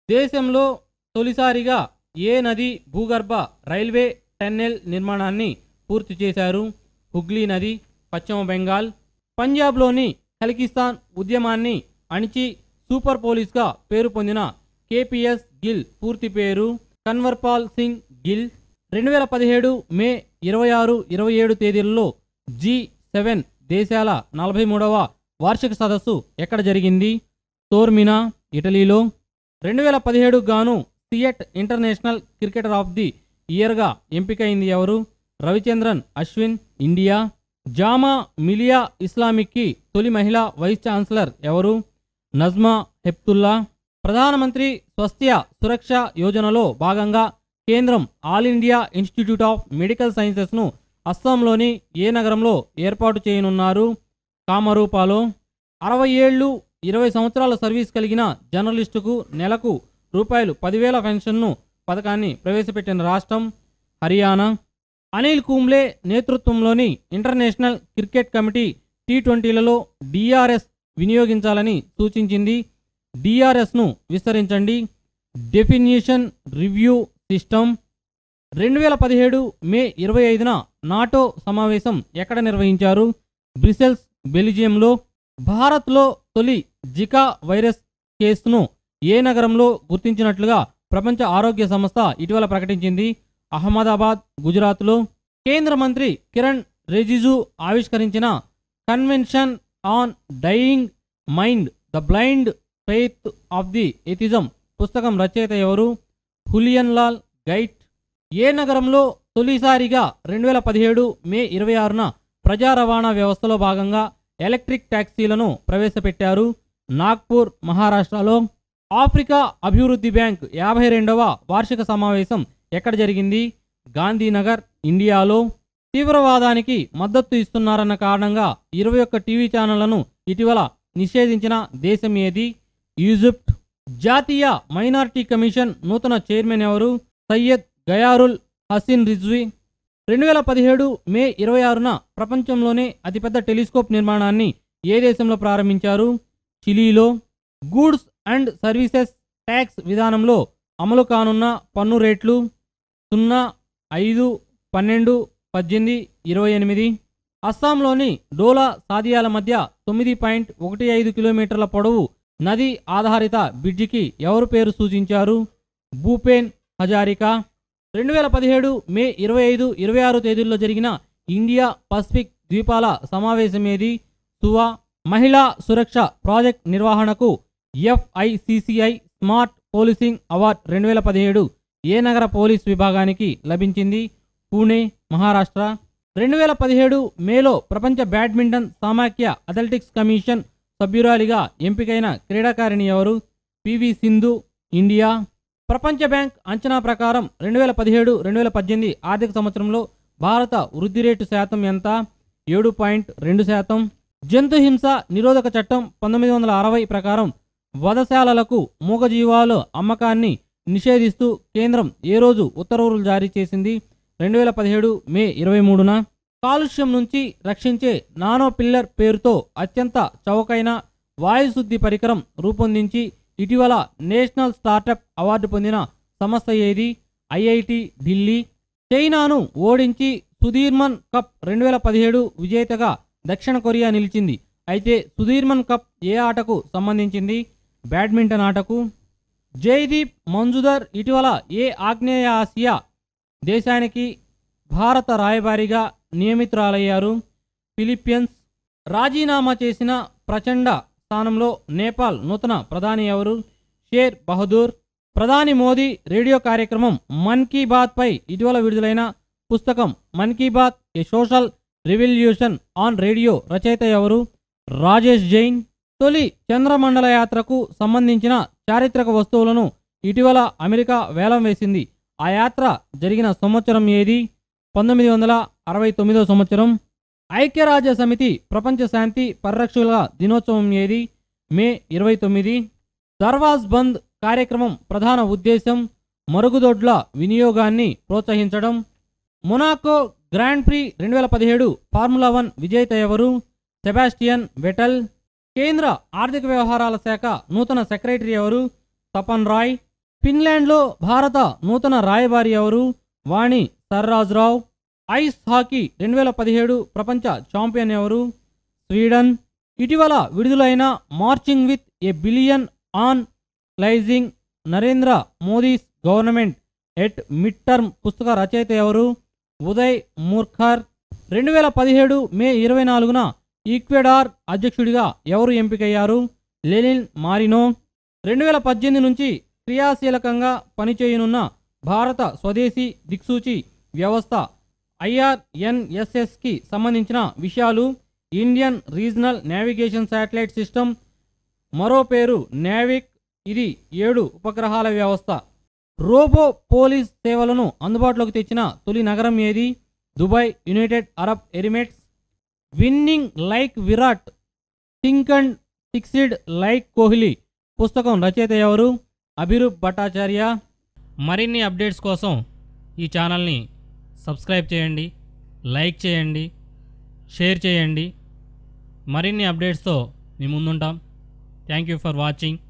దేశంలో తొలిసారిగా ఏ నది భూగర్భ రైల్వే టన్నెల్ నిర్మాణాన్ని పూర్తి చేశారు హుగ్లీ నది పశ్చిమ బెంగాల్ పంజాబ్లోని ఖలికిస్తాన్ ఉద్యమాన్ని అణిచి సూపర్ పోలీస్గా పేరు పొందిన కేపీఎస్ గిల్ పూర్తి పేరు కన్వర్పాల్ సింగ్ గిల్ రెండు వేల పదిహేడు మే ఇరవై ఆరు ఇరవై ఏడు తేదీలలో జీ సెవెన్ దేశాల నలభై మూడవ వార్షిక సదస్సు ఎక్కడ జరిగింది తోర్మినా ఇటలీలో రెండు వేల పదిహేడు గాను CEAT international cricketer of the ఇయర్గా ఎంపికైంది ఎవరు రవిచంద్రన్ అశ్విన్ ఇండియా జామా మిలియా ఇస్లామిక్కి తొలి మహిళా వైస్ ఛాన్సలర్ ఎవరు నజ్మా హెప్తుల్లా ప్రధానమంత్రి స్వస్థ్య సురక్ష యోజనలో భాగంగా కేంద్రం All India Institute of Medical సైన్సెస్ను అస్సాంలోని ఏ నగరంలో ఏర్పాటు చేయనున్నారు కామరూపాలో అరవై ఏళ్ళు ఇరవై సంవత్సరాల సర్వీస్ కలిగిన జర్నలిస్టుకు నెలకు రూపాయలు పదివేల పెన్షన్ను పథకాన్ని ప్రవేశపెట్టిన రాష్ట్రం హర్యానా అనిల్ కుంబ్లే నేతృత్వంలోని ఇంటర్నేషనల్ క్రికెట్ కమిటీ టీ ట్వంటీలలో డిఆర్ఎస్ వినియోగించాలని సూచించింది డిఆర్ఎస్ను విస్తరించండి డెఫినిషన్ రివ్యూ సిస్టమ్ రెండు వేల పదిహేడు మే ఇరవై ఐదున నాటో సమావేశం ఎక్కడ నిర్వహించారు బ్రిసెల్స్ బెల్జియంలో భారత్లో తొలి జికా వైరస్ కేసును ఏ నగరంలో గుర్తించినట్లుగా ప్రపంచ ఆరోగ్య సంస్థ ఇటీవల ప్రకటించింది అహ్మదాబాద్ గుజరాత్లో కేంద్ర మంత్రి కిరణ్ రిజిజు ఆవిష్కరించిన convention on dying mind the blind faith of the atheism పుస్తకం రచయిత ఎవరు హులియన్ లాల్ గైట్ ఏ నగరంలో తొలిసారిగా రెండు వేల పదిహేడు మే ఇరవై ఆరున ప్రజా రవాణా వ్యవస్థలో భాగంగా ఎలక్ట్రిక్ ట్యాక్సీలను ప్రవేశపెట్టారు నాగ్పూర్ మహారాష్ట్రలో ఆఫ్రికా అభివృద్ధి బ్యాంక్ యాభై రెండవ వార్షిక సమావేశం ఎక్కడ జరిగింది గాంధీనగర్ ఇండియాలో తీవ్రవాదానికి మద్దతు ఇస్తున్నారన్న కారణంగా ఇరవై ఒక్క టీవీ ఛానళ్లను ఇటీవల నిషేధించిన దేశం ఏది ఈజిప్ట్ జాతీయ మైనారిటీ కమిషన్ నూతన చైర్మన్ ఎవరు సయ్యద్ గయారుల్ హసీన్ రిజ్వీ రెండు వేల పదిహేడు మే ఇరవై ఆరున ప్రపంచంలోనే అతిపెద్ద టెలిస్కోప్ నిర్మాణాన్ని ఏ దేశంలో ప్రారంభించారు చిలీలో గూడ్స్ అండ్ సర్వీసెస్ ట్యాక్స్ విధానంలో అమలు కానున్న పన్ను రేట్లు సున్నా ఐదు పన్నెండు పద్దెనిమిది ఇరవై ఎనిమిది అస్సాంలోని డోలా సాదియాల మధ్య తొమ్మిది పాయింట్ ఒకటి ఐదు కిలోమీటర్ల పొడవు నది ఆధారిత బ్రిడ్జికి ఎవరు పేరు సూచించారు భూపేన్ హజారికా రెండు వేల పదిహేడు మే ఇరవై ఐదు ఇరవై ఆరు తేదీల్లో జరిగిన ఇండియా పసిఫిక్ ద్వీపాల సమావేశం ఏది సువా మహిళా సురక్ష ప్రాజెక్ట్ నిర్వహణకు ఎఫ్ఐసిసిఐ స్మార్ట్ పోలీసింగ్ అవార్డ్ రెండు వేల పదిహేడు ఏ నగర పోలీస్ విభాగానికి లభించింది పూణే మహారాష్ట్ర రెండు వేల పదిహేడు మేలో ప్రపంచ బ్యాడ్మింటన్ సామాఖ్య అథ్లెటిక్స్ కమిషన్ సభ్యురాలిగా ఎంపికైన క్రీడాకారిణి ఎవరు పివి సింధు ఇండియా ప్రపంచ బ్యాంక్ అంచనా ప్రకారం రెండు వేల పదిహేడు రెండు వేల పద్దెనిమిది ఆర్థిక సంవత్సరంలో భారత వృద్ధి రేటు శాతం ఎంత ఏడు పాయింట్ రెండు శాతం జంతు హింస నిరోధక చట్టం పంతొమ్మిది వందల అరవై ప్రకారం వధశాలలకు మూగజీవాల అమ్మకాన్ని నిషేధిస్తూ కేంద్రం ఏ రోజు ఉత్తర్వులు జారీ చేసింది రెండు వేల పదిహేడు మే ఇరవై మూడున కాలుష్యం నుంచి రక్షించే నానో పిల్లర్ పేరుతో అత్యంత చౌకైన వాయుశుద్ధి పరికరం రూపొందించి ఇటీవల నేషనల్ స్టార్టప్ అవార్డు పొందిన సంస్థ ఏది ఐఐటి ఢిల్లీ చైనాను ఓడించి సుధీర్మన్ కప్ రెండు వేల పదిహేడు విజేతగా దక్షిణ కొరియా నిలిచింది అయితే సుధీర్మన్ కప్ ఏ ఆటకు సంబంధించింది బ్యాడ్మింటన్ ఆటకు జైదీప్ మంజుదర్ ఇటీవల ఏ ఆగ్నేయ ఆసియా దేశానికి భారత రాయబారిగా నియమితురాలయ్యారు ఫిలిప్పీన్స్ రాజీనామా చేసిన ప్రచండ స్థానంలో నేపాల్ నూతన ప్రధాని ఎవరు షేర్ బహదూర్ ప్రధాని మోదీ రేడియో కార్యక్రమం మన్ కీ బాత్ పై ఇటీవల విడుదలైన పుస్తకం Mann Ki Baat a social revolution on radio రచయిత ఎవరు రాజేష్ జైన్ తొలి చంద్రమండల యాత్రకు సంబంధించిన చారిత్రక వస్తువులను ఇటీవల అమెరికా వేలం వేసింది ఆ యాత్ర జరిగిన సంవత్సరం ఏది పంతొమ్మిది వందల అరవై తొమ్మిదో సంవత్సరం ఐక్యరాజ్య సమితి ప్రపంచ శాంతి పరిరక్షకుల దినోత్సవం ఏది మే ఇరవై తొమ్మిది దర్వాజ్ బంద్ కార్యక్రమం ప్రధాన ఉద్దేశం మరుగుదొడ్ల వినియోగాన్ని ప్రోత్సహించడం మొనాకో గ్రాండ్ ప్రీ రెండు వేల పదిహేడు ఫార్ములా వన్ విజేత ఎవరు సెబాస్టియన్ వెటల్ కేంద్ర ఆర్థిక వ్యవహారాల శాఖ నూతన సెక్రటరీ ఎవరు తపన్ రాయ్ ఫిన్లాండ్లో భారత నూతన రాయబారి ఎవరు వాణి సర్రాజ్రావ్ ఐస్ హాకీ రెండు వేల పదిహేడు ప్రపంచ ఛాంపియన్ ఎవరు స్వీడన్ ఇటీవల విడుదలైన marching with a billion analysing Narendra Modi's government at mid term పుస్తక రచయిత ఎవరు ఉదయ్ మూర్ఖర్ రెండు వేల పదిహేడు మే ఇరవై నాలుగున ఈక్వెడార్ అధ్యక్షుడిగా ఎవరు ఎంపికయ్యారు లెనిన్ మారినో రెండు వేల పద్దెనిమిది నుంచి క్రియాశీలకంగా పనిచేయనున్న భారత స్వదేశీ దిక్సూచి వ్యవస్థ ఐఆర్ఎన్ఎస్ఎస్కి సంబంధించిన విషయాలు Indian regional navigation satellite system మరో పేరు నావిక్ ఇది ఏడు ఉపగ్రహాల వ్యవస్థ రోబో పోలీస్ సేవలను అందుబాటులోకి తెచ్చిన తొలి నగరం ఏది Dubai United Arab Emirates winning like Virat think and fixed like Kohli పుస్తకం రచయిత ఎవరు అభిరూప్ భట్టాచార్య మరిన్ని అప్డేట్స్ కోసం ఈ ఛానల్ని సబ్స్క్రైబ్ చేయండి లైక్ చేయండి షేర్ చేయండి మరిన్ని అప్డేట్స్తో మీ ముందుంటాం థ్యాంక్ యూ ఫర్ వాచింగ్